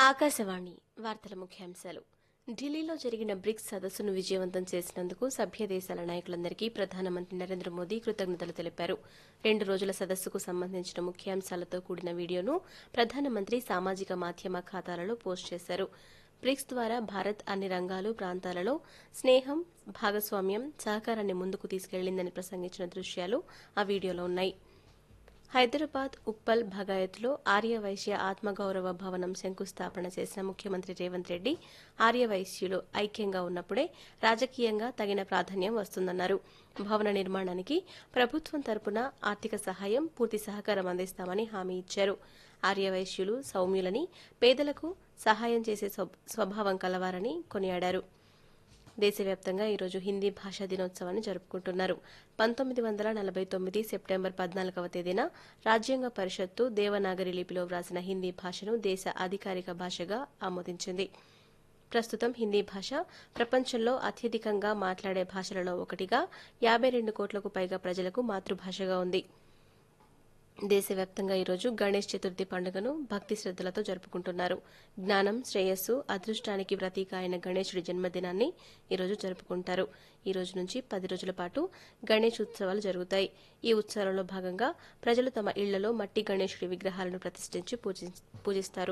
ఆకాశవాణి వార్తల ముఖ్యాంశాలు ఢిల్లీలో జరిగిన బ్రిక్స్ సదస్సును విజయవంతం చేసినందుకు సభ్య దేశాల నాయకులందరికీ ప్రధానమంత్రి నరేంద్ర మోదీ కృతజ్ఞతలు తెలిపారు రెండు రోజుల సదస్సుకు సంబంధించిన ముఖ్యాంశాలతో కూడిన వీడియోను ప్రధానమంత్రి సామాజిక మాధ్యమ ఖాతాలలో పోస్ట్ చేశారు బ్రిక్స్ ద్వారా భారత్ అన్ని రంగాలు ప్రాంతాలలో స్నేహం భాగస్వామ్యం సహకారాన్ని ముందుకు తీసుకెళ్లిందని ప్రసంగించిన దృశ్యాలు ఆ వీడియోలో ఉన్నాయి హైదరాబాద్ ఉప్పల్ భగాయత్లో ఆర్యవైశ్య ఆత్మగౌరవ భవనం శంకుస్థాపన చేసిన ముఖ్యమంత్రి రేవంత్ రెడ్డి ఆర్యవైశ్యులు ఐక్యంగా ఉన్నప్పుడే రాజకీయంగా తగిన ప్రాధాన్యం వస్తుందన్నారు భవన నిర్మాణానికి ప్రభుత్వం తరపున ఆర్థిక సహాయం పూర్తి సహకారం అందిస్తామని హామీ ఇచ్చారు ఆర్యవైశ్యులు సౌమ్యులని పేదలకు సహాయం చేసే స్వ- స్వభావం కలవారని కొనియాడారు దేశవ్యాప్తంగా ఈరోజు హిందీ భాషా దినోత్సవాన్ని జరుపుకుంటున్నారు పంతొమ్మిది వందల నలభై తొమ్మిది సెప్టెంబర్ పద్నాలుగవ తేదీన రాజ్యాంగ పరిషత్తు దేవనాగరి లిపిలో వ్రాసిన హిందీ భాషను దేశ అధికారిక భాషగా ఆమోదించింది ప్రస్తుతం హిందీ భాష ప్రపంచంలో అత్యధికంగా మాట్లాడే భాషలలో ఒకటిగా యాబై రెండు కోట్లకు పైగా ప్రజలకు మాతృభాషగా ఉంది దేశవ్యాప్తంగా ఈరోజు గణేష్ చతుర్థి పండుగను భక్తి శ్రద్దలతో జరుపుకుంటున్నారు జ్ఞానం శ్రేయస్సు అదృష్టానికి ప్రతీక అయిన గణేశుడి జన్మదినాన్ని ఈరోజు జరుపుకుంటారు ఈ రోజు నుంచి పది రోజుల పాటు గణేష్ ఉత్సవాలు జరుగుతాయి ఈ ఉత్సవాలలో భాగంగా ప్రజలు తమ ఇళ్లలో మట్టి గణేశుడి విగ్రహాలను ప్రతిష్ఠించి పూజి- పూజిస్తారు